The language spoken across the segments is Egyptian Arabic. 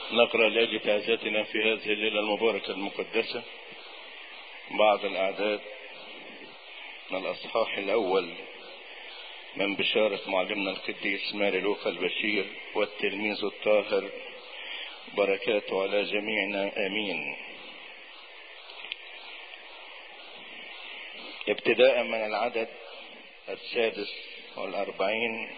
نقرأ لأجل تعزيتنا في هذه الليلة المباركة المقدسة بعض الأعداد من الأصحاح الأول من بشارة معلمنا القديس ماري لوقا البشير والتلميذ الطاهر بركاته على جميعنا آمين ابتداء من العدد السادس والأربعين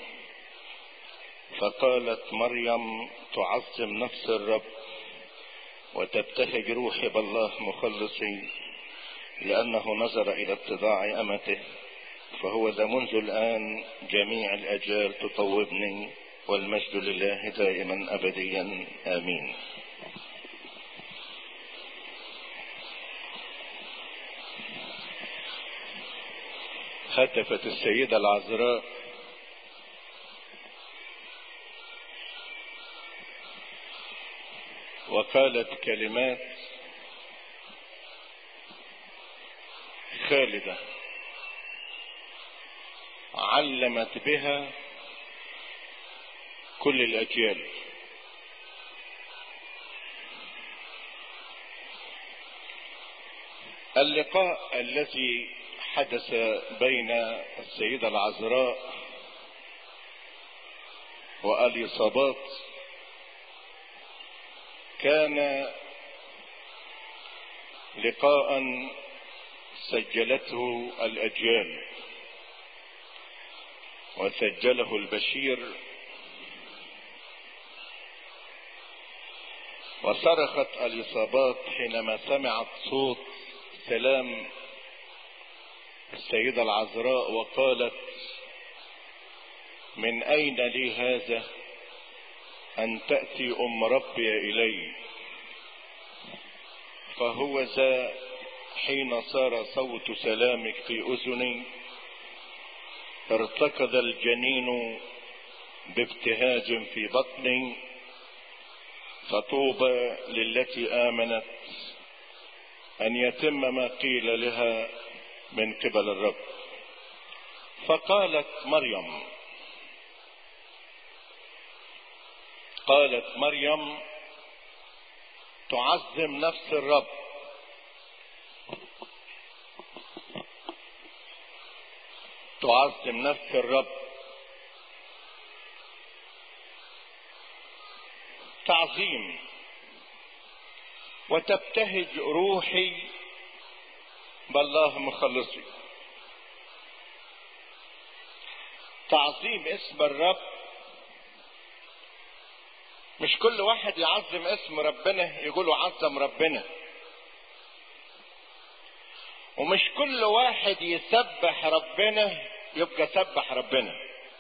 فقالت مريم تعظم نفس الرب وتبتهج روحي بالله مخلصي لأنه نظر إلى اتضاع أمته فهو ذا منذ الآن جميع الأجيال تطوبني والمجد لله دائما أبديا آمين هتفت السيدة العذراء وقالت كلمات خالدة علمت بها كل الأجيال اللقاء الذي حدث بين السيدة العذراء واليصابات كان لقاء سجلته الاجيال وسجله البشير وصرخت اليصابات حينما سمعت صوت سلام السيدة العذراء وقالت من اين لي هذا ان تأتي ام ربي الي فهو ذا حين صار صوت سلامك في اذني ارتكض الجنين بابتهاج في بطني فطوبى للتي امنت ان يتم ما قيل لها من قبل الرب فقالت مريم قالت مريم تعظم نفس الرب تعظم نفس الرب تعظيم وتبتهج روحي بالله مخلصي تعظيم اسم الرب مش كل واحد يعظم اسم ربنا يقولوا عظم ربنا ومش كل واحد يسبح ربنا يبقى سبح ربنا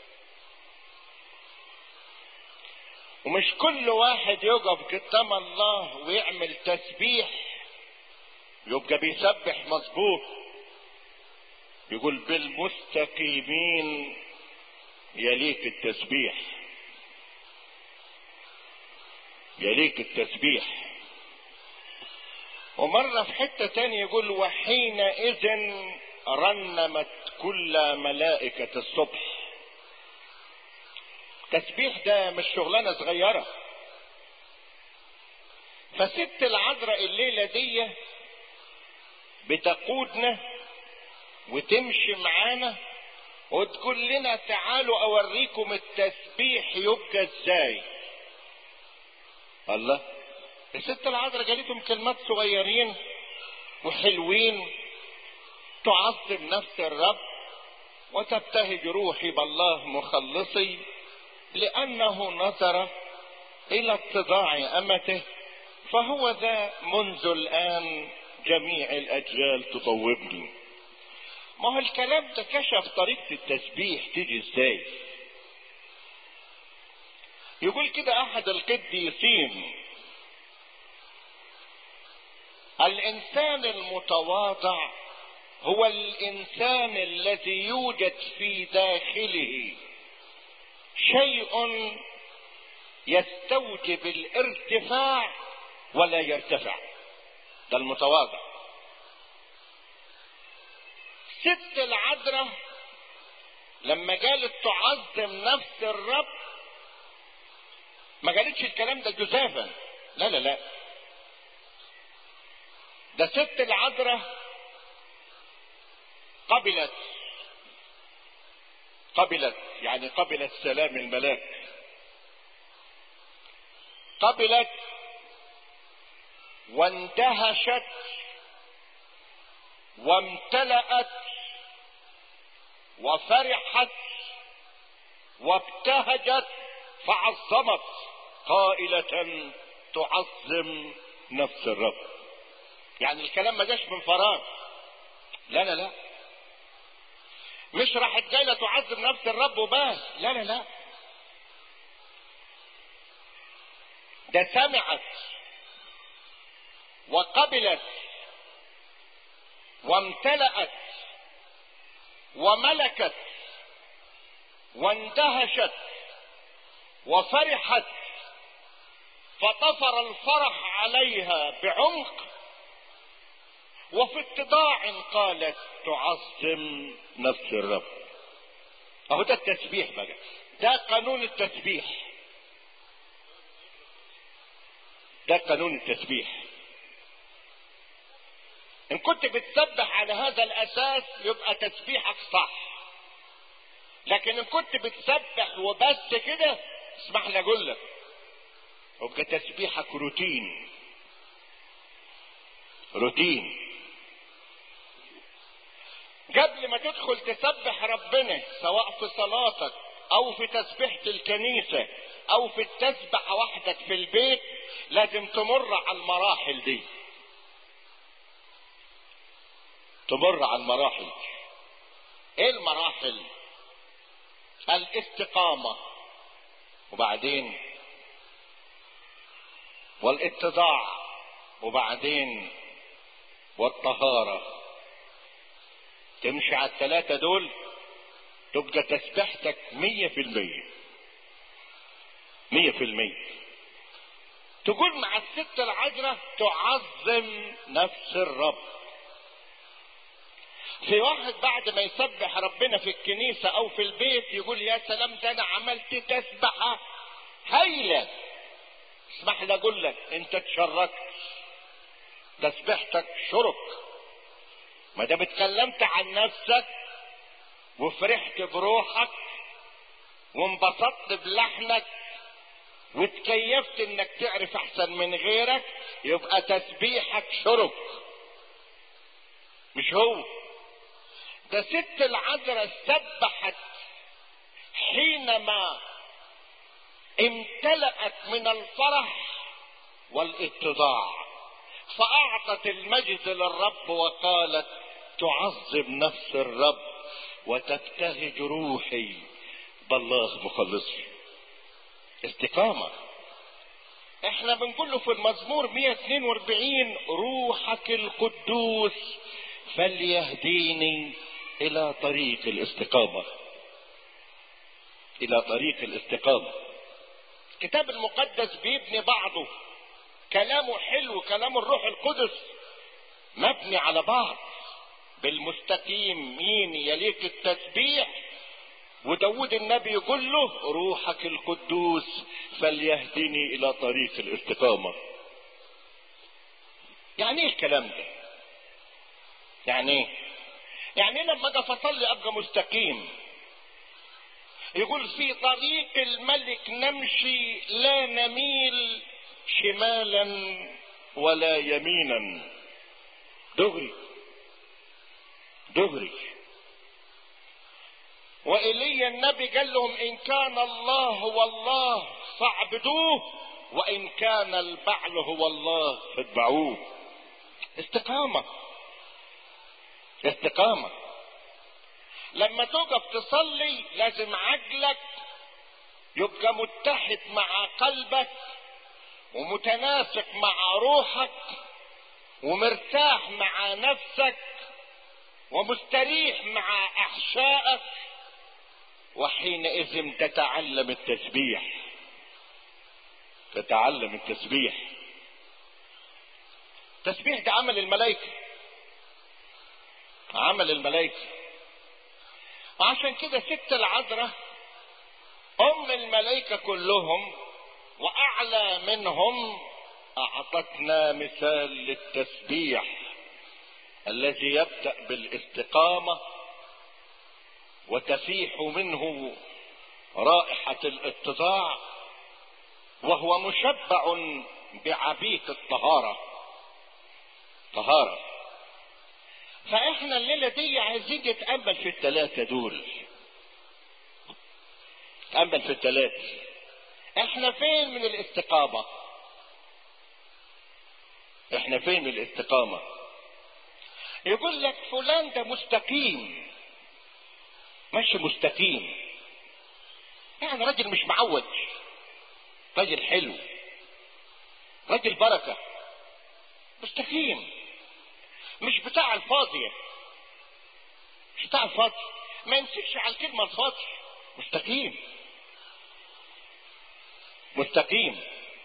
ومش كل واحد يقف قدام الله ويعمل تسبيح يبقى بيسبح مظبوط يقول بالمستقيمين يليك التسبيح يليك التسبيح ومرة في حتة تانية يقول وحينئذ رنمت كل ملائكة الصبح تسبيح ده مش شغلانة صغيرة فست العذراء الليلة دي بتقودنا وتمشي معانا وتقول لنا تعالوا اوريكم التسبيح يبقى ازاي الله الست العذراء جالتهم كلمات صغيرين وحلوين تعظم نفس الرب وتبتهج روحي بالله مخلصي لانه نظر الى اتضاع امته فهو ذا منذ الان جميع الاجيال تطوبني ما هو الكلام ده كشف طريقة التسبيح تيجي ازاي يقول كده احد القديسين الانسان المتواضع هو الانسان الذي يوجد في داخله شيء يستوجب الارتفاع ولا يرتفع ده المتواضع ست العذراء لما قالت تعظم نفس الرب ما قالتش الكلام ده جزافا لا لا لا ده ست العذراء قبلت قبلت يعني قبلت سلام الملاك قبلت واندهشت وامتلأت وفرحت وابتهجت فعظمت قائلة تعظم نفس الرب يعني الكلام ما جاش من فراغ لا لا لا مش راحت جايه تعظم نفس الرب وبس لا لا لا ده سمعت وقبلت وامتلأت وملكت واندهشت وفرحت فطفر الفرح عليها بعمق وفي اتضاع قالت تعظم نفس الرب اهو ده التسبيح بقى ده قانون التسبيح ده قانون التسبيح ان كنت بتسبح على هذا الاساس يبقى تسبيحك صح لكن ان كنت بتسبح وبس كده اسمح لي اقول لك يبقى تسبيحك روتين روتين قبل ما تدخل تسبح ربنا سواء في صلاتك او في تسبيحة الكنيسة او في التسبح وحدك في البيت لازم تمر على المراحل دي تمر على المراحل ايه المراحل الاستقامة وبعدين والاتضاع وبعدين والطهارة تمشي على الثلاثة دول تبقى تسبحتك مية في المية مية في المية تقول مع الست العذراء تعظم نفس الرب في واحد بعد ما يسبح ربنا في الكنيسة او في البيت يقول يا سلام ده انا عملت تسبحة هايلة اسمح لي اقول لك انت تشركت تسبحتك شرك ما دام اتكلمت عن نفسك وفرحت بروحك وانبسطت بلحنك وتكيفت انك تعرف احسن من غيرك يبقى تسبيحك شرك مش هو ده ست العذراء سبحت حينما امتلأت من الفرح والاتضاع فأعطت المجد للرب وقالت تعظم نفس الرب وتبتهج روحي بالله مخلصي استقامة احنا بنقول له في المزمور 142 روحك القدوس فليهديني الى طريق الاستقامة الى طريق الاستقامة الكتاب المقدس بيبني بعضه كلامه حلو كلام الروح القدس مبني على بعض بالمستقيم مين يليك التسبيح وداود النبي يقول له روحك القدوس فليهدني الى طريق الاستقامة يعني ايه الكلام ده يعني ايه يعني لما اجي اصلي ابقى مستقيم يقول في طريق الملك نمشي لا نميل شمالا ولا يمينا دغري دغري وإيليا النبي قال لهم إن كان الله هو الله فاعبدوه وإن كان البعل هو الله فاتبعوه استقامة استقامة لما تقف تصلي لازم عقلك يبقى متحد مع قلبك ومتناسق مع روحك ومرتاح مع نفسك ومستريح مع احشائك وحينئذ تتعلم التسبيح تتعلم التسبيح التسبيح ده عمل الملائكه عمل الملائكه وعشان كده ست العذراء ام الملائكه كلهم واعلى منهم اعطتنا مثال للتسبيح الذي يبدا بالاستقامه وتفيح منه رائحه الاتضاع وهو مشبع بعبيك الطهاره طهاره فاحنا الليله دي عايزين نتامل في الثلاثه دول نتامل في الثلاثه احنا فين من الاستقامه احنا فين من الاستقامه يقول لك فلان ده مستقيم ماشي مستقيم يعني راجل مش معوج راجل حلو راجل بركة مستقيم مش بتاع الفاضية مش بتاع الفاضي ما يمسكش على الكلمة الفاضي مستقيم مستقيم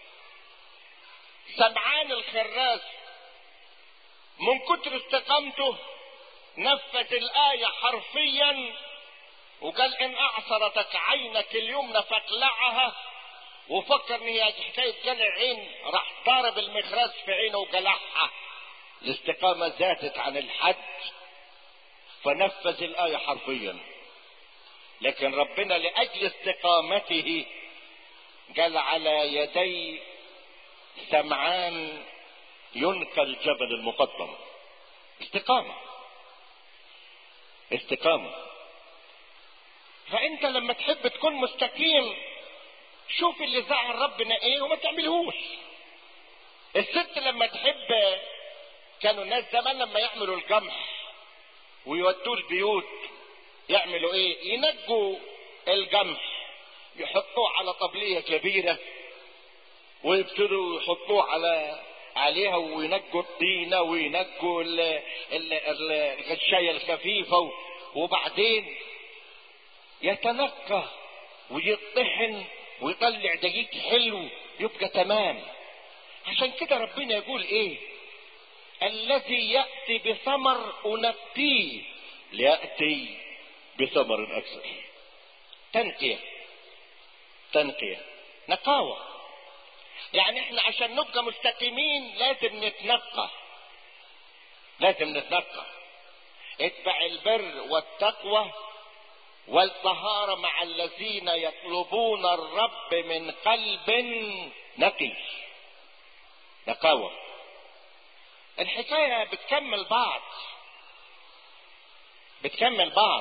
سمعان الخراز من كتر استقامته نفذ الآية حرفيا وقال إن أعصرتك عينك اليمنى فاقلعها وفكر إن هي حكاية قلع عين راح ضارب المخراج في عينه وقلعها الاستقامة زادت عن الحد فنفذ الآية حرفيا لكن ربنا لأجل استقامته قال على يدي سمعان ينقى الجبل المقدم استقامة استقامة فانت لما تحب تكون مستقيم شوف اللي زعل ربنا ايه وما تعملهوش الست لما تحب كانوا الناس زمان لما يعملوا القمح ويودوه البيوت يعملوا ايه ينجوا القمح يحطوه على طبلية كبيرة ويبتدوا يحطوه على عليها وينجوا الطينة وينجوا ال ال ال الغشاية الخفيفة وبعدين يتنقى ويطحن ويطلع دقيق حلو يبقى تمام عشان كده ربنا يقول ايه الذي يأتي بثمر أنقيه ليأتي بثمر أكثر تنقية تنقية نقاوة يعني احنا عشان نبقى مستقيمين لازم نتنقى لازم نتنقى اتبع البر والتقوى والطهارة مع الذين يطلبون الرب من قلب نقي نقاوة الحكاية بتكمل بعض بتكمل بعض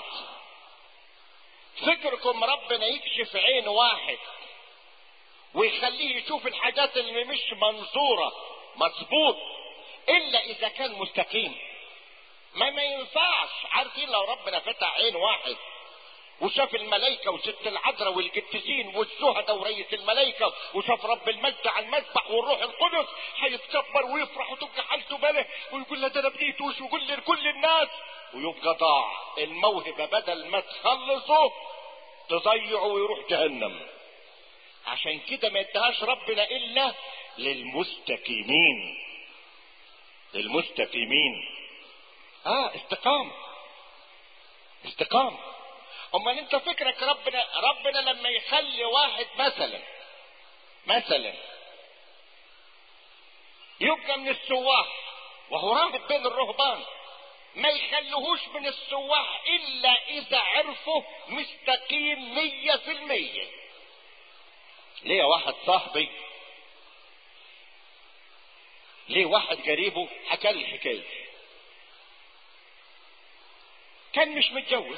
فكركم ربنا يكشف عين واحد ويخليه يشوف الحاجات اللي مش منظورة مظبوط الا اذا كان مستقيم ما ما ينفعش عارفين لو ربنا فتح عين واحد وشاف الملائكة وست العذراء والقديسين والشهداء ورئيس الملائكة وشاف رب المجد على المذبح والروح القدس هيتكبر ويفرح وتبقى حالته بله ويقول له ده انا بديتوش ويقول لكل الناس ويبقى ضاع الموهبة بدل ما تخلصه تضيعه ويروح جهنم عشان كده ما يدهاش ربنا الا للمستقيمين للمستقيمين اه استقامة استقامة امال انت فكرك ربنا ربنا لما يخلي واحد مثلا مثلا يبقى من السواح وهو راهب بين الرهبان ما يخلوهوش من السواح الا اذا عرفوا مستقيم مية في المية ليه واحد صاحبي ليه واحد قريبه حكى لي الحكايه كان مش متجوز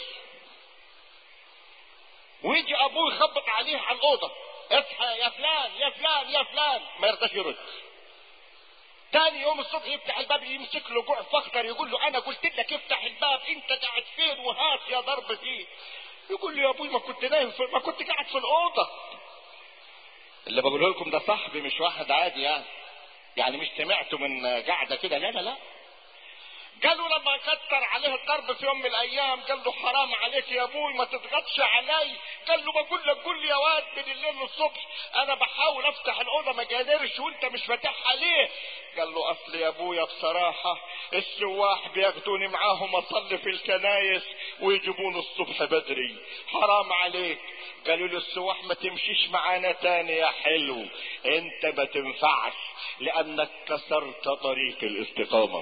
ويجي ابوه يخبط عليه على الاوضه اصحى يا فلان يا فلان يا فلان ما يرضاش يرد تاني يوم الصبح يفتح الباب يمسك له جوع فخر يقول له انا قلت لك افتح الباب انت قاعد فين وهات يا ضرب فيه يقول له يا ابوي ما كنت نايم في ما كنت قاعد في الاوضه اللي بقوله لكم ده صاحبي مش واحد عادي يعني يعني مش سمعته من قاعده كده لا لا لا قالوا لما كتر عليه الضرب في يوم من الايام قال له حرام عليك يا ابوي ما تضغطش علي قال له بقول لك قول لي يا واد من الليل للصبح انا بحاول افتح الاوضه ما قادرش وانت مش فاتحها ليه قال له اصل يا ابويا بصراحه السواح بياخدوني معاهم اصلي في الكنايس ويجيبوني الصبح بدري حرام عليك قالوا له السواح ما تمشيش معانا تاني يا حلو انت ما تنفعش لانك كسرت طريق الاستقامه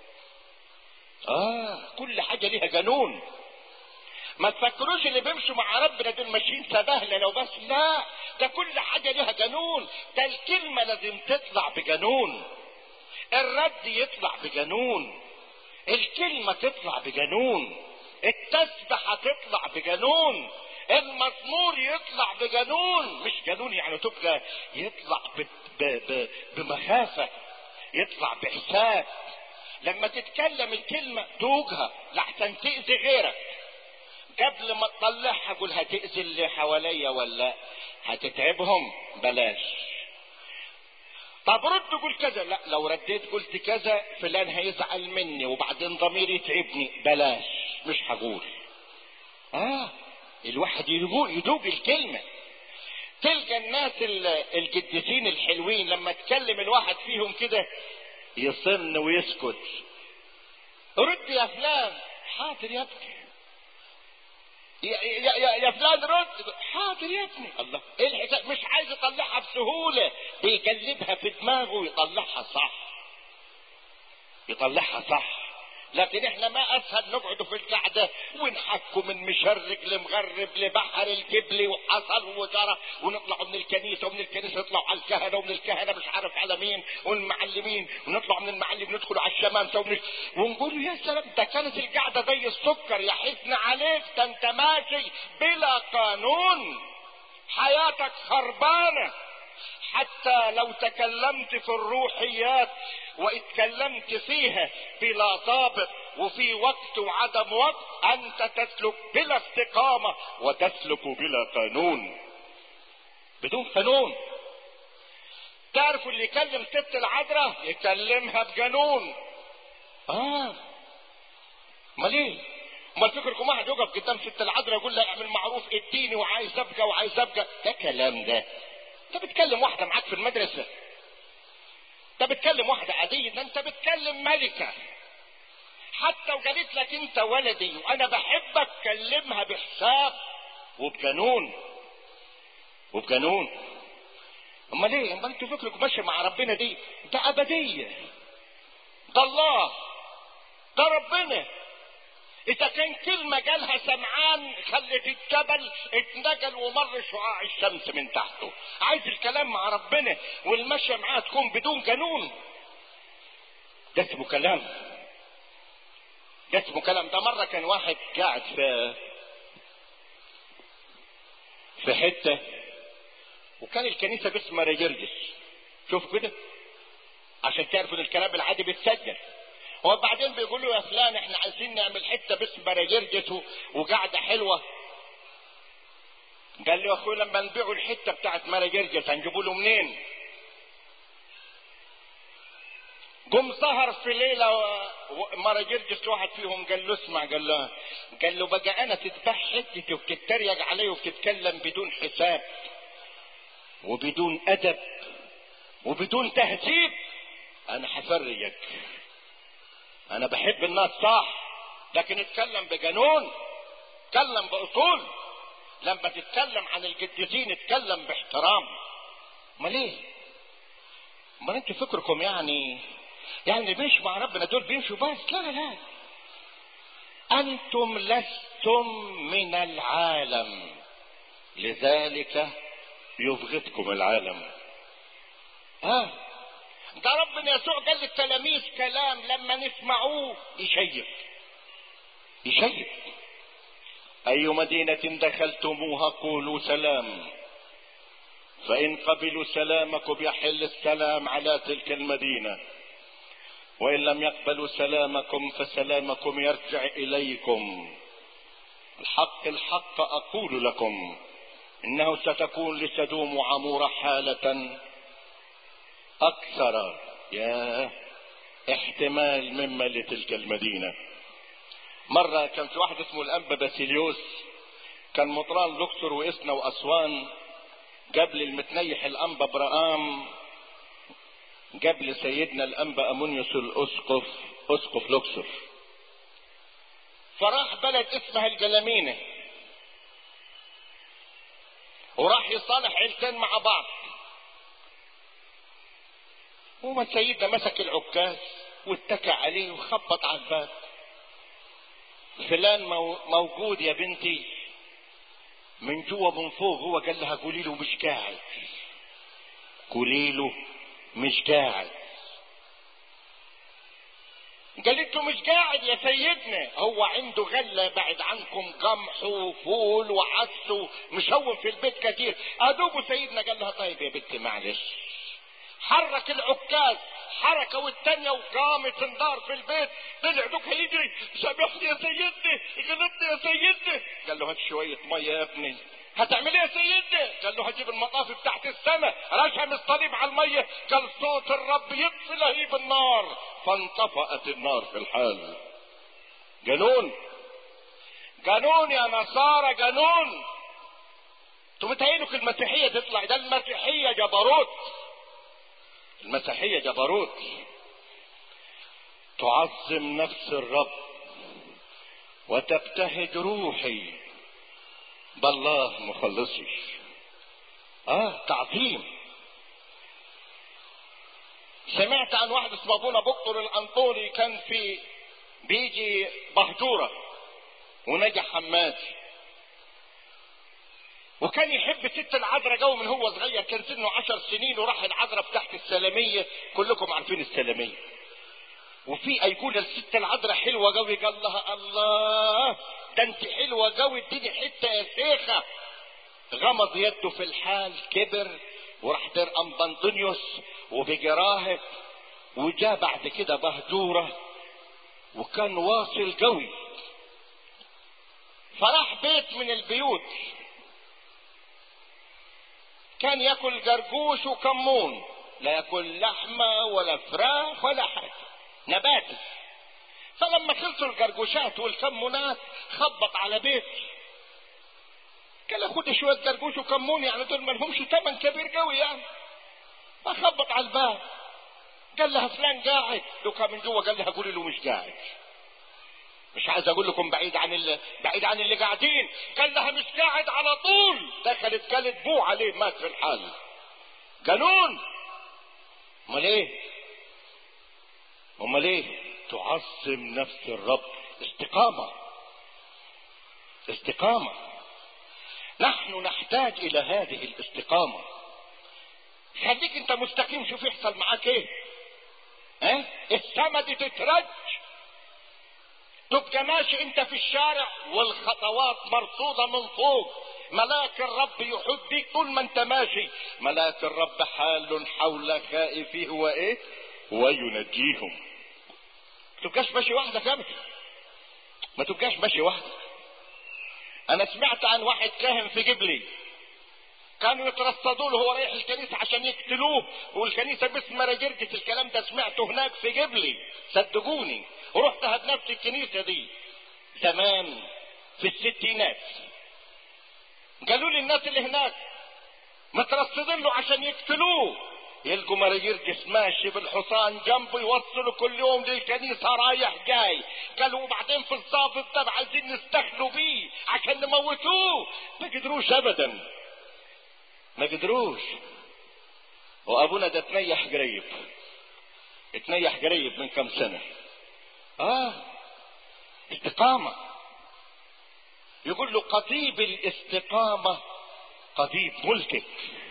اه كل حاجه ليها قانون ما تفكروش اللي بيمشوا مع ربنا دول ماشيين سبهله لو بس لا ده كل حاجه ليها قانون ده الكلمه لازم تطلع بقانون الرد يطلع بقانون الكلمه تطلع بقانون التسبحه تطلع بقانون المزمور يطلع بقانون مش قانون يعني تبقى يطلع ب... ب... ب... بمخافه يطلع بحساب لما تتكلم الكلمة دوجها لحسن تأذي غيرك قبل ما تطلعها قول هتأذي اللي حواليا ولا هتتعبهم بلاش طب رد قول كذا لا لو رديت قلت كذا فلان هيزعل مني وبعدين ضميري يتعبني بلاش مش هقول اه الواحد يدوق يدوق الكلمة تلقى الناس القديسين الحلوين لما تكلم الواحد فيهم كده يصن ويسكت رد يا فلان حاضر يا ابني يا, يا, يا, يا فلان رد حاضر يا ابني الله ايه الحكايه مش عايز يطلعها بسهوله بيقلبها في دماغه ويطلعها صح يطلعها صح لكن احنا ما اسهل نقعد في القعدة ونحكوا من مشرق لمغرب لبحر الجبل وحصل وجرى ونطلع من الكنيسة ومن الكنيسة نطلع على الكهنة ومن الكهنة مش عارف على مين والمعلمين ونطلع من المعلم ندخل على الشمامسة ونش... ونقول يا سلام ده كانت القعدة زي السكر يا حزن عليك ده انت ماشي بلا قانون حياتك خربانه حتى لو تكلمت في الروحيات واتكلمت فيها بلا ضابط وفي وقت وعدم وقت انت تسلك بلا استقامه وتسلك بلا قانون بدون قانون تعرفوا اللي يكلم ست العذراء يكلمها بقانون اه امال ايه امال فكركم واحد يقف قدام ست العذراء يقول لها اعمل معروف اديني وعايز ابقى وعايز ابقى ده كلام ده انت بتكلم واحده معاك في المدرسه انت بتكلم واحده عاديه ده انت بتكلم ملكه حتى وقالت لك انت ولدي وانا بحبك كلمها بحساب وبقانون وبقانون امال ايه امال انتوا فكركم ماشي مع ربنا دي ده ابديه ده الله ده ربنا اذا كان كلمه جالها سمعان خلت الجبل اتنجل ومر شعاع الشمس من تحته عايز الكلام مع ربنا والمشي معاه تكون بدون قانون ده اسمه كلام ده اسمه كلام ده مره كان واحد قاعد في في حته وكان الكنيسه باسم ريجرجس شوف كده عشان تعرفوا ان الكلام العادي بيتسجل وبعدين بيقولوا يا فلان احنا عايزين نعمل حته باسم براجرجس وقعده حلوه قال له يا اخويا لما نبيعوا الحته بتاعت مراجرجس هنجيبوا له منين؟ قم سهر في ليله مراجرجس واحد فيهم قال له اسمع قال له قال له بقى انا تذبح حتتي وبتتريق علي وبتتكلم بدون حساب وبدون ادب وبدون تهذيب انا هفرجك انا بحب الناس صح لكن اتكلم بقانون اتكلم باصول لما تتكلم عن القديسين اتكلم باحترام امال ايه امال انتوا فكركم يعني يعني اللي بيمشوا مع ربنا دول بيمشوا بس لا لا لا انتم لستم من العالم لذلك يبغضكم العالم ها آه. ده ربنا يسوع قال للتلاميذ كلام لما نسمعوه يشيب يشيب أي مدينة دخلتموها قولوا سلام فإن قبلوا سلامكم يحل السلام على تلك المدينة وإن لم يقبلوا سلامكم فسلامكم يرجع إليكم الحق الحق أقول لكم إنه ستكون لسدوم وعمور حالة أكثر يا احتمال مما لتلك المدينة مرة كان في واحد اسمه الأنبا باسيليوس كان مطران لوكسور وإسنا وأسوان قبل المتنيح الأنبا برقام قبل سيدنا الأنبا أمونيوس الأسقف أسقف لوكسور فراح بلد اسمها الجلامينة وراح يصالح عيلتين مع بعض وما سيدنا مسك العكاز واتكى عليه وخبط على الباب فلان موجود يا بنتي من جوا من فوق هو قال لها قولي له مش قاعد قولي له مش قاعد قالت له مش قاعد يا سيدنا هو عنده غلة بعد عنكم قمح وفول وعدس مشون في البيت كتير ادوبه سيدنا قال لها طيب يا بنتي معلش حرك العكاز حركه والتانية وقامت النار في البيت طلع دوك هيجري سامحني يا سيدي غلطني يا سيدي قال له هات شوية مية يا ابني هتعمل ايه يا سيدي قال له هجيب المطاف بتاعت السماء رشم الصليب على المية قال صوت الرب يطفي لهيب النار فانطفأت النار في الحال جنون جنون يا نصارى جنون انتوا متهيألوا المسيحية تطلع ده المسيحية جبروت المسيحية جبروت تعظم نفس الرب وتبتهج روحي بالله مخلصي اه تعظيم سمعت عن واحد اسمه ابونا بكتر الانطولي كان في بيجي بهجوره ونجح حمادي وكان يحب ست العذراء جو من هو صغير كان سنه عشر سنين وراح العذراء تحت السلامية كلكم عارفين السلامية وفي ايقونة الست العذراء حلوة قوي قال لها الله ده انت حلوة قوي اديني حتة يا شيخة غمض يده في الحال كبر وراح دير امبنطونيوس وبقي راهب وجاء بعد كده بهجورة وكان واصل قوي فراح بيت من البيوت كان ياكل جرجوش وكمون لا ياكل لحمه ولا فراخ ولا حاجه نباتي فلما خلصوا الجرجوشات والكمونات خبط على بيت قال خد شويه جرجوش وكمون يعني دول ما لهمش ثمن كبير قوي يعني فخبط على الباب قال لها فلان قاعد لو كان من جوه قال لها قولي له مش قاعد مش عايز اقول لكم بعيد عن اللي بعيد عن اللي قاعدين قال لها مش قاعد على طول دخلت قالت بو عليه مات في الحال قانون امال ايه امال ايه تعظم نفس الرب استقامه استقامه نحن نحتاج الى هذه الاستقامه خليك انت مستقيم شوف يحصل معاك ايه ها اه؟ السما دي تترج تبقى ماشي انت في الشارع والخطوات مرصودة من فوق ملاك الرب يحب بيك طول ما انت ماشي ملاك الرب حال حول خائفيه وايه وينجيهم ما تبقاش ماشي وحدك ابدا ما تبقاش ماشي وحدك انا سمعت عن واحد كاهن في جبلي كانوا يترصدوا له وهو رايح الكنيسه عشان يقتلوه والكنيسه باسم مراجرجة الكلام ده سمعته هناك في جبلي صدقوني ورحت هدنفت الكنيسه دي زمان في الستينات قالوا لي الناس اللي هناك مترصدين له عشان يقتلوه يلقوا مراجرجس ماشي بالحصان جنبه يوصلوا كل يوم للكنيسه رايح جاي قالوا وبعدين في الصافي ده عايزين نستخلوا بيه عشان نموتوه ما قدروش ابدا ما قدروش وابونا ده تنيح قريب اتنيح قريب من كم سنه اه استقامه يقول له قضيب الاستقامه قضيب ملكك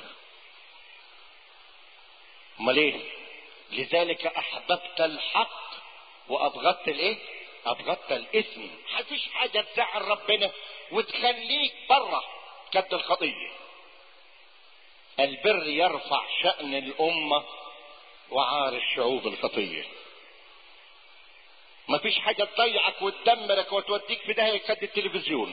امال ايه لذلك احببت الحق وابغضت الايه ابغضت الاثم مفيش حاجه تزعل ربنا وتخليك بره كد الخطيه البر يرفع شأن الأمة وعار الشعوب الخطية ما فيش حاجة تضيعك وتدمرك وتوديك في داهية كد التلفزيون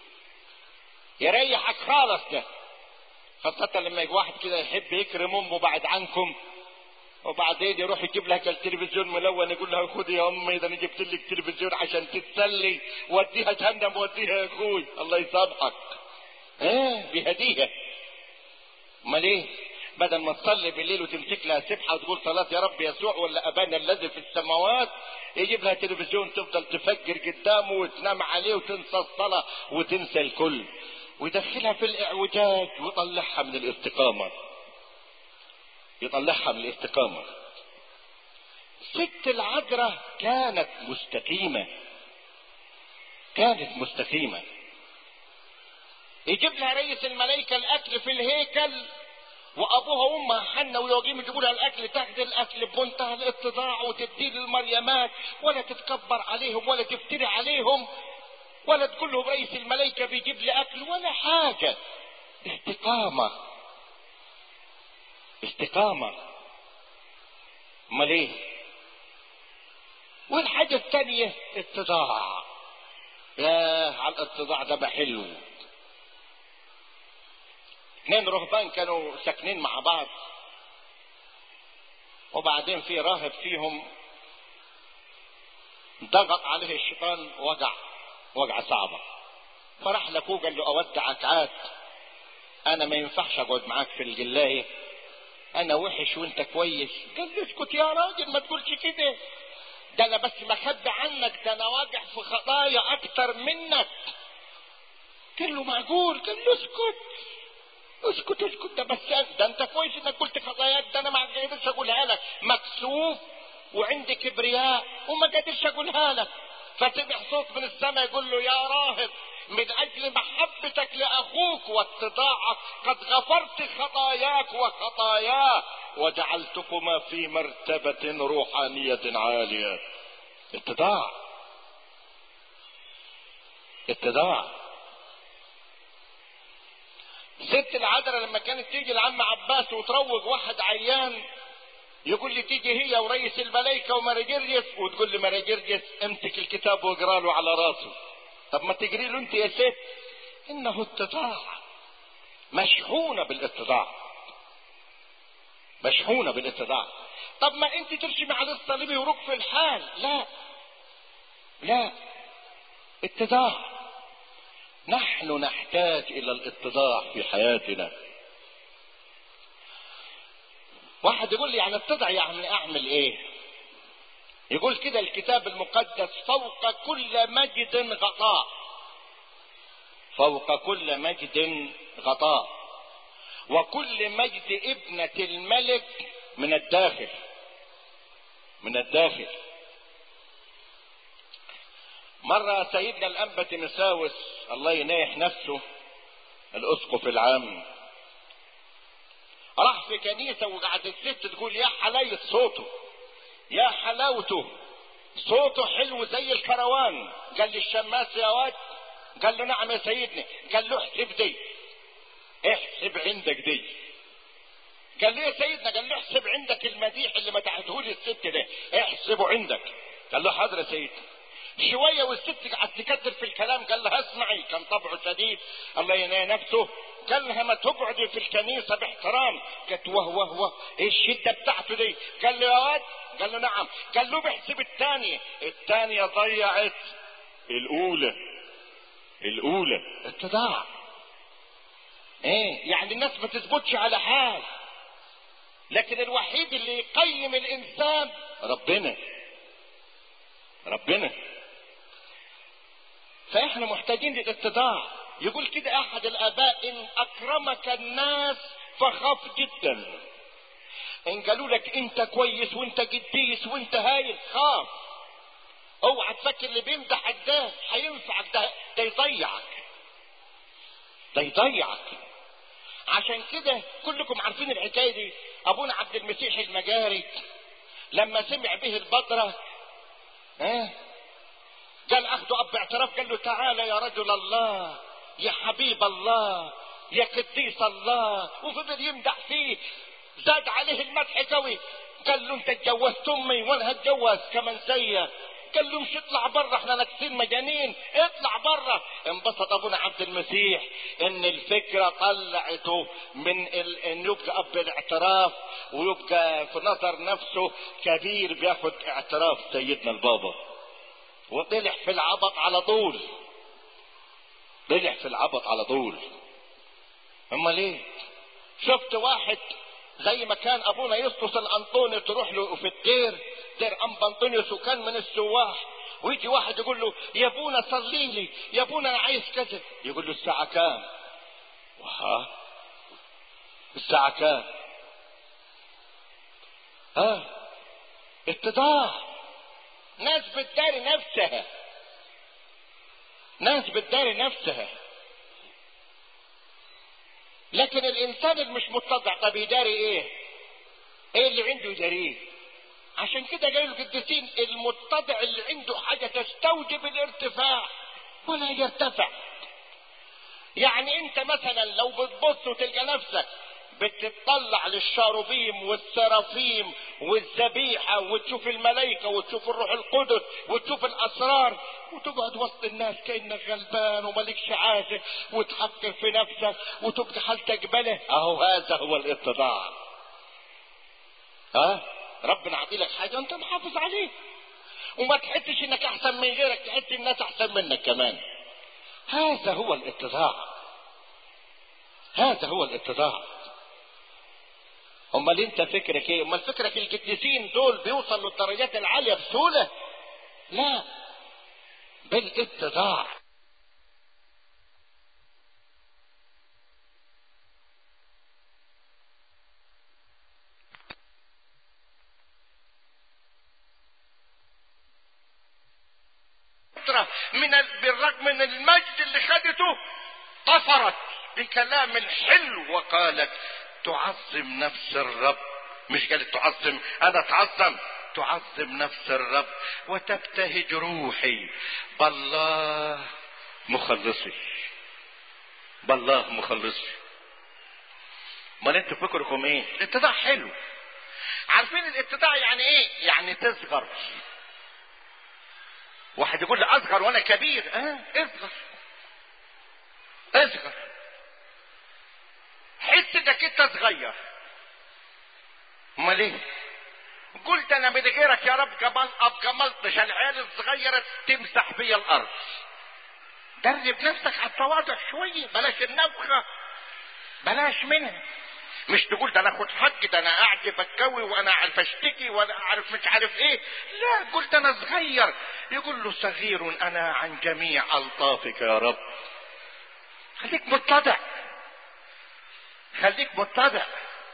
يريحك خالص ده خاصة لما يجي واحد كده يحب يكرم أمه بعد عنكم وبعدين يروح يجيب لها التلفزيون ملون يقول لها خدي يا امي ده انا جبت لك تلفزيون عشان تتسلي وديها جهنم وديها يا اخوي الله يسامحك ايه بهديها امال ايه بدل ما تصلي بالليل وتمسك لها سبحه وتقول صلاه يا رب يسوع ولا ابانا الذي في السماوات يجيب لها تلفزيون تفضل تفجر قدامه وتنام عليه وتنسى الصلاه وتنسى الكل ويدخلها في الاعوجاج ويطلعها من الاستقامه يطلعها من الاستقامه ست العذراء كانت مستقيمه كانت مستقيمه يجيب لها رئيس الملائكه الاكل في الهيكل وابوها وامها حنة ويوجيم يجيبوا لها الاكل تاخد الاكل بمنتهى الاتضاع وتديه للمريمات ولا تتكبر عليهم ولا تفتري عليهم ولا تقول لهم رئيس الملائكة بيجيب لي اكل ولا حاجة استقامة استقامة امال ايه والحاجة الثانية اتضاع يا على الاتضاع ده بحلو اثنين رهبان كانوا ساكنين مع بعض وبعدين في راهب فيهم ضغط عليه الشيطان وجع وجع صعبة فراح لاخوه قال له اودعك عاد انا ما ينفعش اقعد معاك في الجلاية انا وحش وانت كويس قال له اسكت يا راجل ما تقولش كده ده انا بس مخبي عنك ده انا واقع في خطايا اكتر منك قال له معقول قال له اسكت اسكت اسكت ده بس ده انت كويس انك قلت خطاياك ده انا ما قدرتش اقولها لك مكسوف وعندي كبرياء وما قدرش اقولها لك فسمع صوت من السماء يقول له يا راهب من اجل محبتك لاخوك واتضاعك قد غفرت خطاياك وخطاياه وجعلتكما في مرتبة روحانية عالية اتضاع اتضاع ست العذراء لما كانت تيجي لعم عباس وتروج واحد عيان يقول لي تيجي هي ورئيس الملائكة ومراجرجس وتقول لي مراجرجس امسك الكتاب واقرا له على راسه طب ما تجري له انت يا ست انه اتضاع مشحونة بالاتضاع مشحونة بالاتضاع طب ما انت ترشمي على الصليب وروك في الحال لا لا اتضاع نحن نحتاج الى الاتضاع في حياتنا واحد يقول لي يعني اتضع يعني اعمل ايه يقول كده الكتاب المقدس فوق كل مجد غطاء فوق كل مجد غطاء وكل مجد ابنة الملك من الداخل من الداخل مرة سيدنا الأنبا تيمساوس الله ينايح نفسه الأسقف العام راح في كنيسة وقعدت الست تقول يا حلاوة صوته يا حلاوته صوته حلو زي الكروان قال لي الشماس يا واد قال له نعم يا سيدنا قال له احسب دي احسب عندك دي قال له يا سيدنا قال له احسب عندك المديح اللي مدحته لي الست ده احسبه عندك قال له حاضر يا سيدنا شوية والست قعدت تكتر في الكلام قال لها اسمعي كان طبعه شديد الله ينهي نفسه قال لها ما تقعدي في الكنيسة باحترام قالت وه وه وه ايه الشدة بتاعته دي قال له يا واد قال له نعم قال له بحسب الثانية الثانية ضيعت الأولى الأولى اتضاع ايه يعني الناس ما تثبتش على حال لكن الوحيد اللي يقيم الإنسان ربنا ربنا فاحنا محتاجين للاتضاع يقول كده احد الاباء ان اكرمك الناس فخاف جدا ان قالوا لك انت كويس وانت قديس وانت هايل خاف اوعى تفكر اللي بيمدحك ده هينفعك ده ده يضيعك ده يضيعك عشان كده كلكم عارفين الحكايه دي ابونا عبد المسيح المجاري لما سمع به البدره ها قال اخده اب اعتراف قال له تعالى يا رجل الله يا حبيب الله يا قديس الله وفضل يمدح فيه زاد عليه المدح قوي قال له انت اتجوزت امي وانا هتجوز كمان زيك تتكلمش اطلع بره احنا ناكسين مجانين اطلع بره انبسط ابونا عبد المسيح ان الفكره طلعته من ال... ان يبقى اب الاعتراف ويبقى في نظر نفسه كبير بياخد اعتراف سيدنا البابا وطلع في العبط على طول طلع في العبط على طول امال ايه شفت واحد زي ما كان ابونا يسطس الانطوني تروح له في الدير دير ام انطونيوس وكان من السواح ويجي واحد يقول له يا ابونا صلي لي يا ابونا انا عايز كذا يقول له الساعه كام وها الساعه كام ها اتضاع ناس بتداري نفسها ناس بتداري نفسها لكن الانسان اللي مش متضع طب يداري ايه ايه اللي عنده يداريه عشان كده جاي القديسين المتضع اللي عنده حاجه تستوجب الارتفاع ولا يرتفع يعني انت مثلا لو بتبص وتلقى نفسك بتطلع للشاروبيم والسرافيم والذبيحة وتشوف الملائكة وتشوف الروح القدس وتشوف الأسرار وتقعد وسط الناس كأنك غلبان ومالكش عازة وتحقق في نفسك وتبقى حالتك بله أهو هذا هو الاتضاع ها ربنا عطيلك حاجة أنت محافظ عليه وما تحسش انك احسن من غيرك تحس الناس احسن منك كمان هذا هو الاتضاع هذا هو الاتضاع امال انت فكرك ايه امال فكرك القديسين دول بيوصلوا للدرجات العاليه بسهوله لا بالاتضاع من ال... بالرغم من المجد اللي خدته طفرت بكلام حلو وقالت تعظم نفس الرب مش قالت تعظم انا اتعظم تعظم نفس الرب وتبتهج روحي بالله مخلصي بالله مخلصي امال انتوا فكركم ايه الاتضاع حلو عارفين الاتضاع يعني ايه يعني تصغر واحد يقول لي اصغر وانا كبير اه اصغر اصغر حس انك انت صغير امال ايه قلت انا من غيرك يا رب كمان ابقى ملطش العيال الصغيره تمسح بيا الارض درب نفسك على التواضع شويه بلاش النفخه بلاش منها مش تقول ده انا اخد حق ده انا قاعد بتكوي وانا اعرف اشتكي وانا اعرف مش عارف ايه لا قلت انا صغير يقول له صغير انا عن جميع الطافك يا رب خليك متضع خليك متضع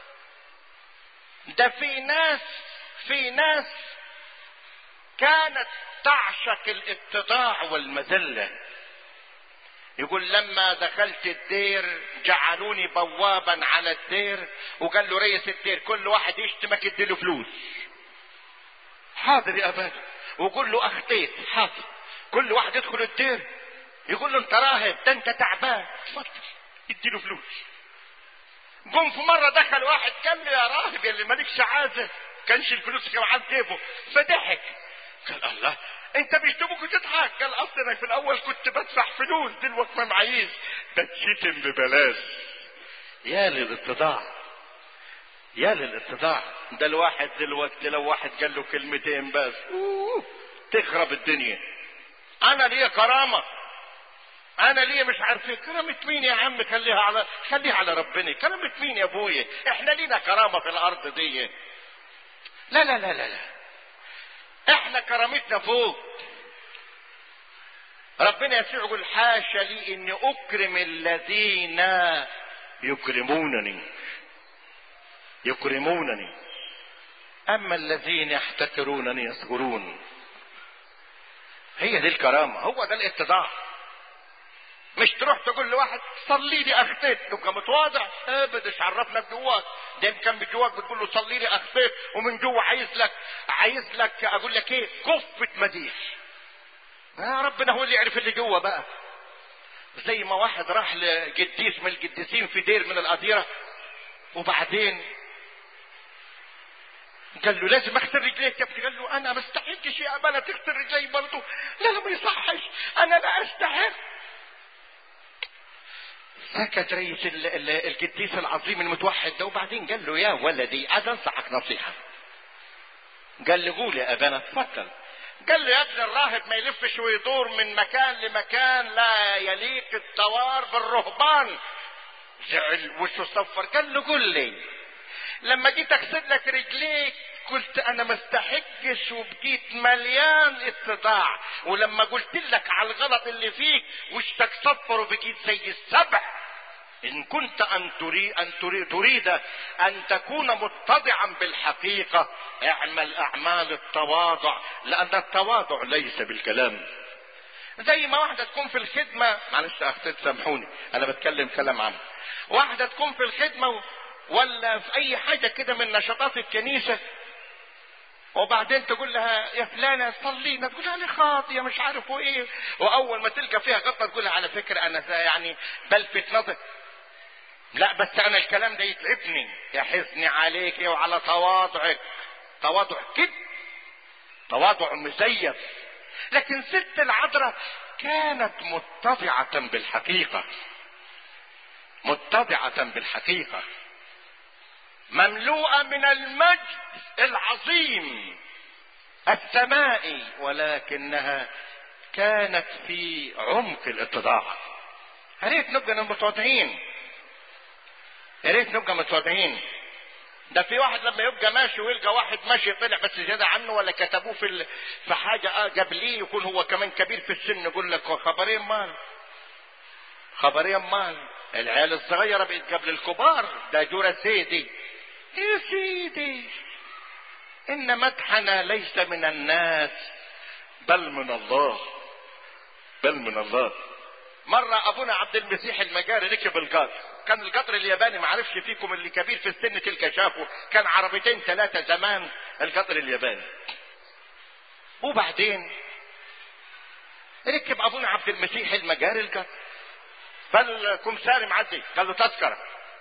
ده في ناس في ناس كانت تعشق الاتضاع والمذله يقول لما دخلت الدير جعلوني بوابا على الدير وقال له رئيس الدير كل واحد يشتمك اديله فلوس حاضر يا ابانا وقول له اخطيت حاضر كل واحد يدخل الدير يقول له انت راهب ده انت تعبان اتفضل اديله فلوس قم في مرة دخل واحد قال له يا راهب اللي مالكش عازة كانش الفلوس كان عايز جيبه فضحك قال الله انت بيشتمك وتضحك قال اصل انا في الاول كنت بدفع فلوس دلوقتي ما معيش ده تشتم ببلاش يا للاتضاع يا للاتضاع ده الواحد دلوقتي لو واحد قال له كلمتين بس أوه تخرب الدنيا انا ليا كرامه انا ليه مش عارف كرامة مين يا عم خليها على خليها على ربنا كرامة مين يا ابويا احنا لينا كرامة في الارض دي لا لا لا لا لا احنا كرامتنا فوق ربنا يسوع يقول حاشا لي اني اكرم الذين يكرمونني يكرمونني اما الذين يحتكرونني يصغرون هي دي الكرامة هو ده الاتضاع مش تروح تقول لواحد صلي لي اخطيت تبقى متواضع ابدا ايش عرفنا بجواك ده يمكن بجواك بتقول له صلي لي اخطيت ومن جوا عايز لك عايز لك اقول لك ايه كفة مديح يا ربنا هو اللي يعرف اللي جوا بقى زي ما واحد راح لقديس من القديسين في دير من الأديرة وبعدين قال له لازم اغسل رجليك يا ابني قال له انا ما استحقش يا ابانا تغسل رجلي برضه لا لا ما يصحش انا لا استحق سكت رئيس ال- ال- القديس العظيم المتوحد ده وبعدين قال له يا ولدي عايز انصحك نصيحه قال له قول يا ابانا اتفضل قال له يا ابن الراهب ما يلفش ويدور من مكان لمكان لا يليق التوار بالرهبان زعل وشه صفر قال له قول لي لما جيت اغسل لك رجليك قلت انا ما استحقش وبقيت مليان اتضاع ولما قلت لك على الغلط اللي فيك وشك صفر وبقيت زي السبع ان كنت ان تريد ان تريد, تريد ان تكون متضعا بالحقيقه اعمل اعمال التواضع لان التواضع ليس بالكلام زي ما واحده تكون في الخدمه معلش يا اختي سامحوني انا بتكلم كلام عام واحده تكون في الخدمه ولا في اي حاجه كده من نشاطات الكنيسه وبعدين تقول لها يا فلانه صلينا تقول لها انا خاطيه مش عارف ايه واول ما تلقى فيها غلطه تقول لها على فكره انا يعني بلفت نظر لا بس انا الكلام ده يتعبني يحزني عليك وعلى تواضعك تواضع كده تواضع مزيف لكن ست العذراء كانت متضعة بالحقيقة متضعة بالحقيقة مملوءة من المجد العظيم السمائي ولكنها كانت في عمق الاتضاع يا ريت نبقى متواضعين يا ريت نبقى متواضعين ده في واحد لما يبقى ماشي ويلقى واحد ماشي طلع بس زياده عنه ولا كتبوه في ال... في حاجه اه قبليه يكون هو كمان كبير في السن يقول لك خبرين مال خبرين مال العيال الصغيره بقت قبل الكبار ده جورة سيدي يا سيدي ان مدحنا ليس من الناس بل من الله بل من الله مرة أبونا عبد المسيح المجاري ركب القطر كان القطر الياباني معرفش فيكم اللي كبير في السن تلك شافه كان عربيتين ثلاثة زمان القطر الياباني وبعدين ركب أبونا عبد المسيح المجاري القطر فالكمساري معدي قال له تذكرة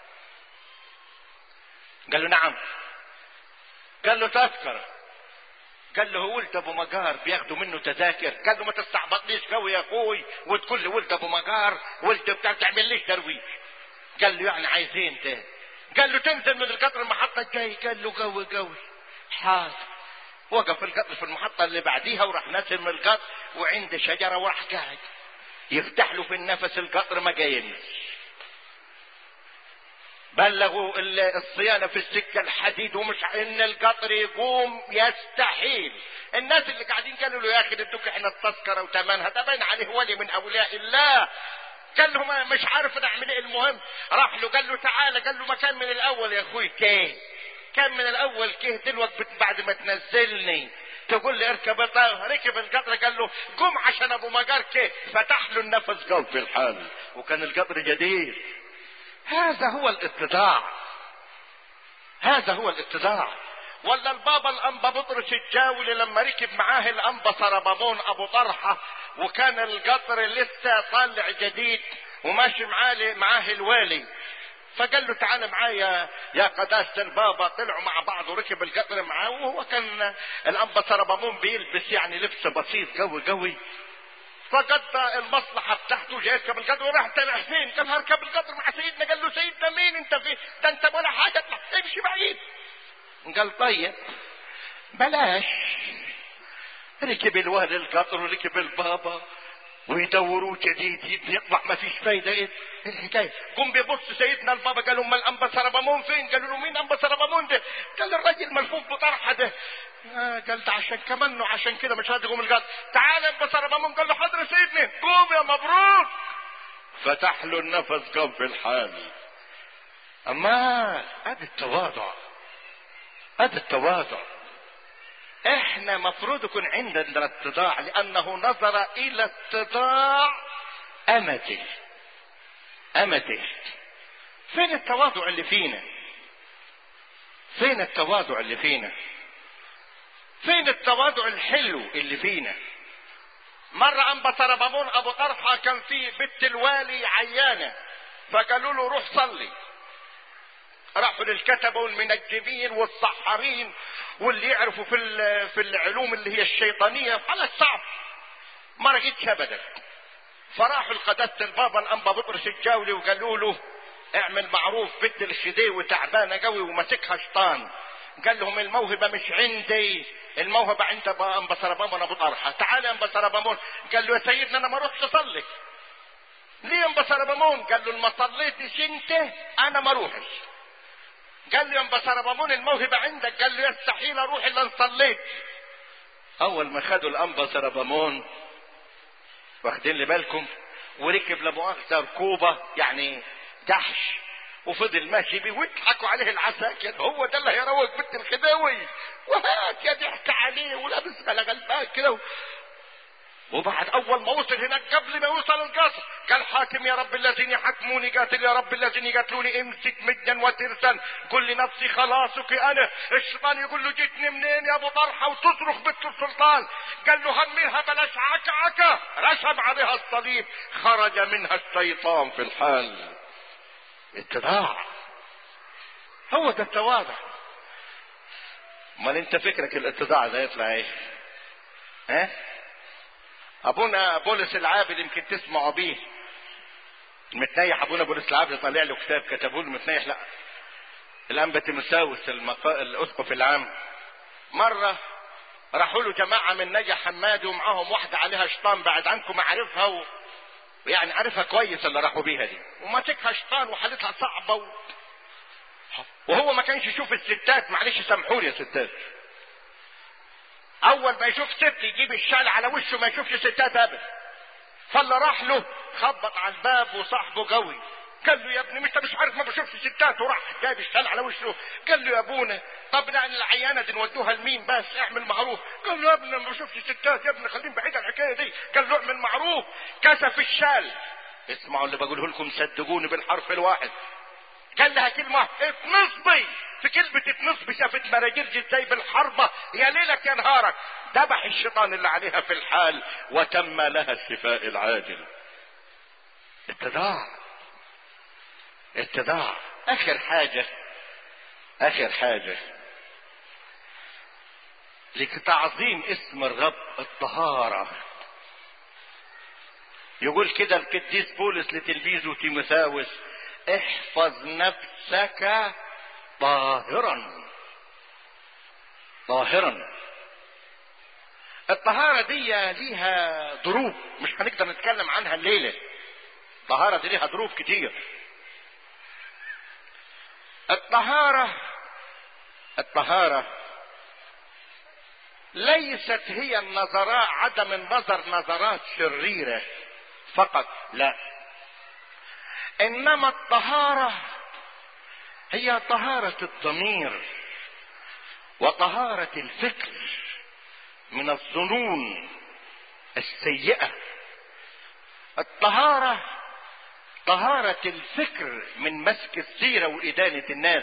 قال له نعم قال له تذكرة قال له ولد ابو مجار بياخدوا منه تذاكر قال له ما تستعبطنيش قوي يا اخوي وتقول لي ولد ابو مجار ولد بتاع تعمل ليش ترويج قال له يعني عايزين انت قال له تنزل من القطر المحطة الجاي قال له قوي قوي حاضر وقف القطر في المحطة اللي بعديها وراح نازل من القطر وعند شجرة وراح قاعد يفتح له في النفس القطر ما جاينش بلغوا الصيانة في السكة الحديد ومش ان القطر يقوم يستحيل الناس اللي قاعدين قالوا له يا اخي ادوك احنا التذكرة وتمنها ده باين عليه ولي من اولياء الله قال له مش عارف نعمل ايه المهم راح له قال له تعالى قال له ما كان من الاول يا اخوي كيه كان من الاول كيه دلوقتي بعد ما تنزلني تقول لي اركب الطائرة ركب القطر قال له قم عشان ابو مجار كيه فتح له النفس قال في الحال وكان القطر جديد هذا هو الاتضاع هذا هو الاتضاع ولا البابا الانبا بطرس الجاولي لما ركب معاه الانبا سربابون ابو طرحه وكان القطر لسه طالع جديد وماشي معاه معاه الوالي فقال له تعالى معايا يا قداسة البابا طلعوا مع بعض وركب القطر معاه وهو كان الانبا سربابون بيلبس يعني لبس بسيط قوي قوي فقضى المصلحه بتاعته جاي يركب القطر وراح تابع فين؟ قال هركب القطر مع سيدنا قال له سيدنا مين انت في ده انت ولا حاجه اطلع امشي بعيد قال طيب بلاش ركب الوالي القطر وركب البابا ويدوروا جديد يطلع ما فيش فايده ايه الحكايه قم بيبص سيدنا البابا قالوا امال انبا سربامون فين قالوا له مين انبا سربامون ده قال الراجل ملفوف بطرحه ده آه قال ده عشان كمان عشان كده مش راضي يقوم القطر تعال انبا سربامون قال له حاضر سيدنا قوم يا مبروك فتح له النفس قام في الحال اما ادي التواضع ادي التواضع احنا مفروض يكون عندنا اتضاع لانه نظر الى اتضاع امته امته فين التواضع اللي فينا فين التواضع اللي فينا فين التواضع الحلو اللي فينا مرة أنبا سربامون أبو طرحة كان في بنت الوالي عيانة فقالوا له روح صلي راحوا للكتبة والمنجمين والسحارين واللي يعرفوا في في العلوم اللي هي الشيطانية على صعب ما رجيتش ابدا فراحوا لقداسة البابا الانبا بطرس الجاولي وقالوا له اعمل معروف بنت الخديوي تعبانة قوي وماسكها شيطان قال لهم الموهبة مش عندي الموهبة عند انبا سربامون ابو طرحة تعال يا انبا سربامون قال له يا سيدنا انا ما اروحش اصلي ليه انبا سربامون قال له ما صليتش انت انا ما اروحش قال له يا انبا سربامون الموهبة عندك قال له يستحيل اروح الا ان صليت اول ما خدوا الانبا سربامون واخدين لي بالكم وركب لمؤاخذة ركوبة يعني جحش وفضل ماشي بيه ويضحكوا عليه العساكر هو ده اللي هيروج بنت الخداوي وهات يا ضحك عليه ولابس غلغلبان كده وبعد اول ما وصل هناك قبل ما يوصل القصر قال حاكم يا رب الذين يحكموني قاتل يا رب الذين يقتلوني امسك مجدا وترسا قل لنفسي خلاصك انا الشيطان يقول له جيتني منين يا ابو طرحه وتصرخ بنت السلطان قال له هميها بلاش عكعكه رسم عليها الصليب خرج منها الشيطان في الحال اتباع هو ده التواضع امال انت فكرك الاتضاع ده يطلع ايه ها ابونا بولس العابد يمكن تسمعوا بيه المتنيح ابونا بولس العابد طلع له كتاب كتبوه له المتنيح لا الانبا تيموساوس المقا... الاسقف العام مره راحوا له جماعه من نجا حمادي ومعاهم واحده عليها شيطان بعد عنكم عارفها و... يعني عارفها كويس اللي راحوا بيها دي وماسكها شيطان وحالتها صعبه و... وهو ما كانش يشوف الستات معلش سامحوني يا ستات اول ما يشوف ست يجيب الشال على وشه ما يشوفش ستات ابدا فاللي راح له خبط على الباب وصاحبه قوي قال له يا ابني انت مش عارف ما بشوفش ستات وراح جايب الشال على وشه قال له يا ابونا طب يعني العيانه دي نودوها لمين بس اعمل معروف قال له يا ابني ما بشوفش ستات يا ابني خليهم بعيد عن الحكايه دي قال له اعمل معروف كشف الشال اسمعوا اللي بقوله لكم صدقوني بالحرف الواحد قال لها كلمة اتنصبي في كلمة اتنصبي شافت مراجير ازاي بالحربة يا ليلك يا نهارك ذبح الشيطان اللي عليها في الحال وتم لها الشفاء العاجل اتضاع اتضاع اخر حاجة اخر حاجة لتعظيم اسم الرب الطهارة يقول كده القديس بولس لتلميذه تيموثاوس احفظ نفسك طاهرا طاهرا الطهارة دي ليها ضروب مش هنقدر نتكلم عنها الليلة الطهارة دي ليها ضروب كتير الطهارة الطهارة ليست هي النظراء عدم النظر نظرات شريرة فقط لا انما الطهارة هي طهارة الضمير وطهارة الفكر من الظنون السيئة الطهارة طهارة الفكر من مسك السيرة وإدانة الناس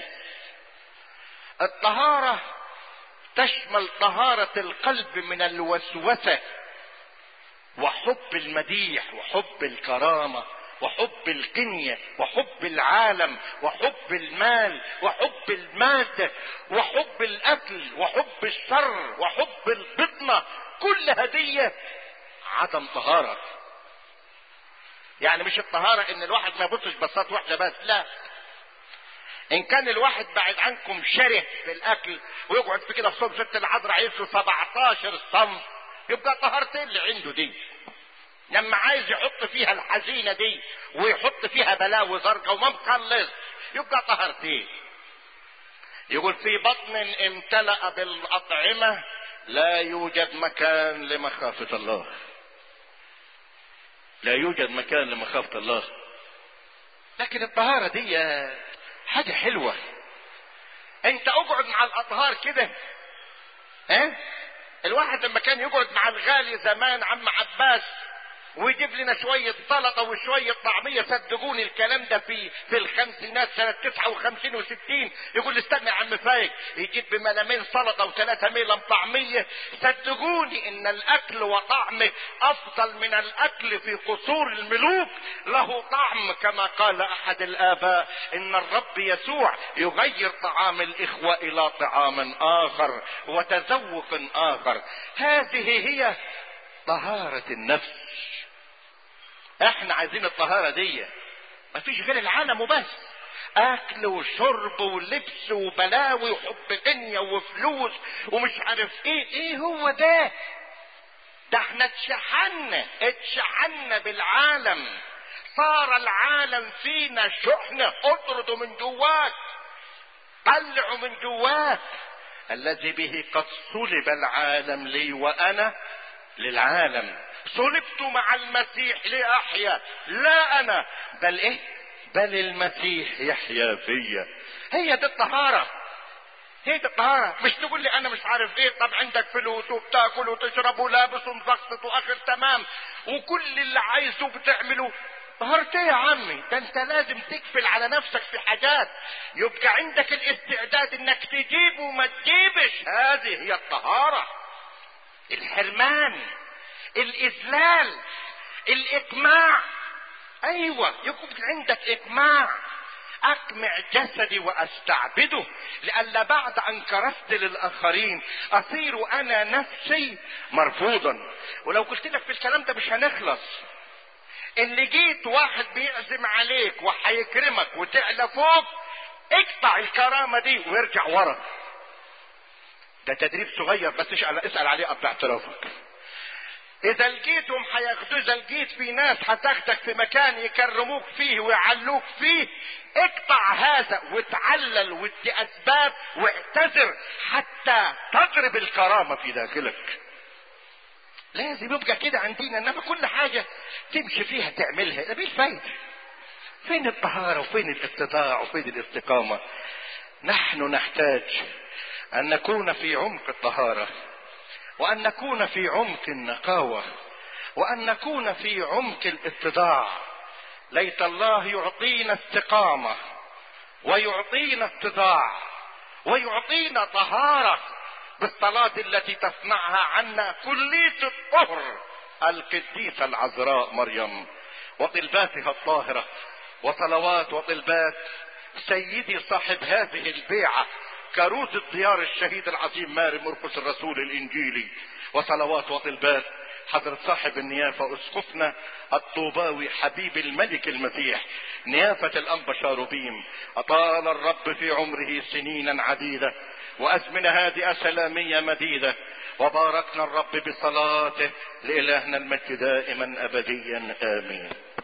الطهارة تشمل طهارة القلب من الوسوسة وحب المديح وحب الكرامة وحب القنية وحب العالم وحب المال وحب المادة وحب الأكل وحب الشر وحب الفطنة كل هدية عدم طهارة يعني مش الطهارة ان الواحد ما يبصش بصات واحدة بس لا ان كان الواحد بعد عنكم شره في الاكل ويقعد في كده في صوب ست العذراء عايز له 17 صنف يبقى طهارتين اللي عنده دي لما عايز يحط فيها الحزينه دي ويحط فيها بلاوي زرقاء وما مخلص يبقى طهرتين يقول في بطن امتلأ بالأطعمة لا يوجد مكان لمخافة الله لا يوجد مكان لمخافة الله لكن الطهارة دي حاجة حلوة انت اقعد مع الاطهار كده ها الواحد لما كان يقعد مع الغالي زمان عم عباس ويجيب لنا شوية سلطة وشوية طعمية صدقوني الكلام ده في في الخمسينات سنة 59 و60 يقول لي استنى يا عم فايق يجيب بملامين سلطة وثلاثة ميلم طعمية صدقوني ان الاكل وطعمه افضل من الاكل في قصور الملوك له طعم كما قال احد الاباء ان الرب يسوع يغير طعام الاخوة الى طعام اخر وتذوق اخر هذه هي طهارة النفس احنا عايزين الطهارة دي مفيش غير العالم وبس اكل وشرب ولبس وبلاوي وحب دنيا وفلوس ومش عارف ايه ايه هو ده ده احنا اتشحنا اتشحنا بالعالم صار العالم فينا شحنة اطرده من جواك طلعه من جواك الذي به قد صلب العالم لي وانا للعالم صلبت مع المسيح لاحيا لا انا بل ايه بل المسيح يحيا فيا هي دي الطهاره هي دي الطهاره مش تقول لي انا مش عارف ايه طب عندك فلوس وبتاكل وتشرب ولابس ومزقط واخر تمام وكل اللي عايزه بتعمله طهرت يا عمي ده انت لازم تقفل على نفسك في حاجات يبقى عندك الاستعداد انك تجيب وما تجيبش هذه هي الطهاره الحرمان الاذلال الاقماع ايوه يكون عندك اقماع اقمع جسدي واستعبده لئلا بعد ان كرست للاخرين اصير انا نفسي مرفوضا ولو قلت لك في الكلام ده مش هنخلص اللي جيت واحد بيعزم عليك وهيكرمك وتعلى فوق اقطع الكرامة دي وارجع ورا ده تدريب صغير بس اسأل, اسأل عليه قبل اعترافك اذا لقيتهم هياخدوه اذا لقيت في ناس هتاخدك في مكان يكرموك فيه ويعلوك فيه اقطع هذا وتعلل وادي اسباب واعتذر حتى تضرب الكرامة في داخلك لازم يبقى كده عندنا انما كل حاجة تمشي فيها تعملها ده مفيش فايدة فين الطهارة وفين الاتضاع وفين الاستقامة نحن نحتاج ان نكون في عمق الطهارة وان نكون في عمق النقاوة وان نكون في عمق الاتضاع ليت الله يعطينا استقامة ويعطينا اتضاع ويعطينا طهارة بالصلاة التي تصنعها عنا كلية الطهر القديسة العذراء مريم وطلباتها الطاهرة وصلوات وطلبات سيدي صاحب هذه البيعة كروز الديار الشهيد العظيم ماري مرقس الرسول الانجيلي وصلوات وطلبات حضرة صاحب النيافة اسقفنا الطوباوي حبيب الملك المسيح نيافة الانبا شاروبيم اطال الرب في عمره سنينا عديدة وازمنة هادئة سلامية مديدة وباركنا الرب بصلاته لإلهنا المجد دائما ابديا امين